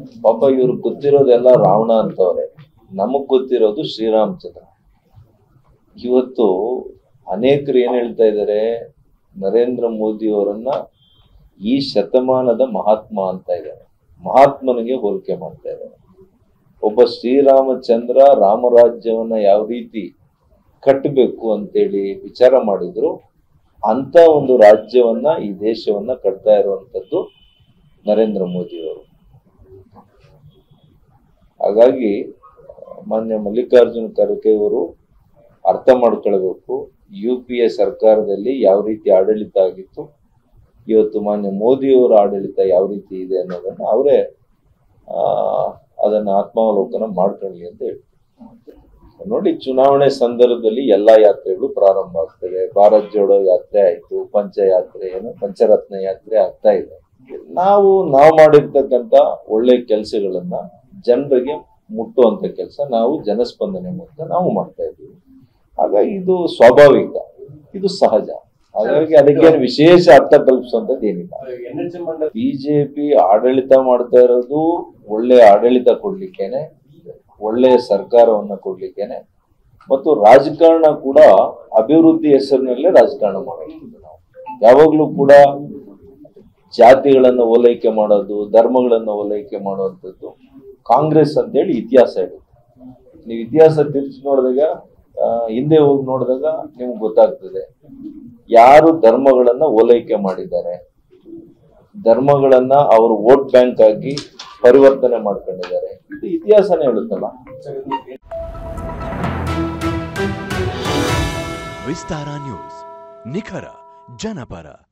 ಪಾಪ ಇವ್ರು ಗೊತ್ತಿರೋದೆಲ್ಲ ರಾವಣ ಅಂತವ್ರೆ ನಮಗ್ ಗೊತ್ತಿರೋದು ಶ್ರೀರಾಮಚಂದ್ರ ಇವತ್ತು ಅನೇಕರು ಏನ್ ಹೇಳ್ತಾ ಇದ್ದಾರೆ ನರೇಂದ್ರ ಮೋದಿ ಅವರನ್ನ ಈ ಶತಮಾನದ ಮಹಾತ್ಮ ಅಂತ ಇದ್ದಾರೆ ಮಹಾತ್ಮನಿಗೆ ಹೋಲಿಕೆ ಮಾಡ್ತಾ ಇದ್ದಾರೆ ಒಬ್ಬ ಶ್ರೀರಾಮಚಂದ್ರ ರಾಮರಾಜ್ಯವನ್ನ ಯಾವ ರೀತಿ ಕಟ್ಟಬೇಕು ಅಂತೇಳಿ ವಿಚಾರ ಮಾಡಿದ್ರು ಅಂತ ಒಂದು ರಾಜ್ಯವನ್ನ ಈ ದೇಶವನ್ನ ಕಟ್ತಾ ಇರುವಂತದ್ದು ನರೇಂದ್ರ ಮೋದಿ ಅವರು ಹಾಗಾಗಿ ಮಾನ್ಯ ಮಲ್ಲಿಕಾರ್ಜುನ ಖರ್ಗೆ ಅವರು ಅರ್ಥ ಮಾಡ್ಕೊಳ್ಬೇಕು ಯು ಪಿ ಎ ಸರ್ಕಾರದಲ್ಲಿ ಯಾವ ರೀತಿ ಆಡಳಿತ ಆಗಿತ್ತು ಇವತ್ತು ಮಾನ್ಯ ಮೋದಿಯವರ ಆಡಳಿತ ಯಾವ ರೀತಿ ಇದೆ ಅನ್ನೋದನ್ನ ಅವರೇ ಆ, ಅದನ್ನ ಆತ್ಮಾವಲೋಕನ ಮಾಡ್ಕೊಳ್ಳಿ ಅಂತ ಹೇಳಿ ನೋಡಿ ಚುನಾವಣೆ ಸಂದರ್ಭದಲ್ಲಿ ಎಲ್ಲಾ ಯಾತ್ರೆಗಳು ಪ್ರಾರಂಭ ಆಗ್ತವೆ ಭಾರತ್ ಜೋಡೋ ಯಾತ್ರೆ ಆಯ್ತು ಪಂಚಯಾತ್ರೆ ಏನು ಪಂಚರತ್ನ ಯಾತ್ರೆ ಆಗ್ತಾ ಇದೆ ನಾವು ನಾವು ಮಾಡಿರ್ತಕ್ಕಂತ ಒಳ್ಳೆ ಕೆಲಸಗಳನ್ನ ಜನರಿಗೆ ಮುಟ್ಟುವಂತ ಕೆಲಸ ನಾವು ಜನಸ್ಪಂದನೆ ಮೂಲಕ ನಾವು ಮಾಡ್ತಾ ಇದ್ದೀವಿ ಹಾಗಾಗಿ ಇದು ಸ್ವಾಭಾವಿಕ ಇದು ಸಹಜ ಹಾಗಾಗಿ ಅದಕ್ಕೇನು ವಿಶೇಷ ಅರ್ಥ ಕಲ್ಪಿಸುವಂತದ್ದು ಏನಿಲ್ಲ ಎನ್ ಎಚ್ ಎಂ ಮಂಡಲ ಬಿಜೆಪಿ ಆಡಳಿತ ಮಾಡ್ತಾ ಇರೋದು ಒಳ್ಳೆ ಆಡಳಿತ ಕೊಡ್ಲಿಕ್ಕೇನೆ ಒಳ್ಳೆಯ ಸರ್ಕಾರವನ್ನ ಕೊಡ್ಲಿಕ್ಕೇನೆ ಮತ್ತು ರಾಜಕಾರಣ ಕೂಡ ಅಭಿವೃದ್ಧಿ ಹೆಸರಿನಲ್ಲೇ ರಾಜಕಾರಣ ಮಾಡೋದು ನಾವು ಯಾವಾಗ್ಲೂ ಕೂಡ ಜಾತಿಗಳನ್ನ ಓಲೈಕೆ ಮಾಡೋದು ಧರ್ಮಗಳನ್ನ ಓಲೈಕೆ ಮಾಡುವಂಥದ್ದು ಕಾಂಗ್ರೆಸ್ ಅಂತೇಳಿ ಇತಿಹಾಸ ಇರುತ್ತೆ ನೀವು ಇತಿಹಾಸ ತಿರುಚಿ ನೋಡಿದಾಗ ಆ, ಹಿಂದೆ ಹೋಗಿ ನೋಡಿದಾಗ ನಿಮ್ಗೆ ಗೊತ್ತಾಗ್ತದೆ ಯಾರು ಧರ್ಮಗಳನ್ನ ಓಲೈಕೆ ಮಾಡಿದ್ದಾರೆ ಧರ್ಮಗಳನ್ನ ಅವರು ವೋಟ್ ಬ್ಯಾಂಕ್ ಆಗಿ ಪರಿವರ್ತನೆ ಮಾಡ್ಕೊಂಡಿದ್ದಾರೆ ಇದು ಇತಿಹಾಸನೇ ಹೇಳುತ್ತಲ್ಲ ವಿಸ್ತಾರ ನ್ಯೂಸ್ ನಿಖರ ಜನಪರ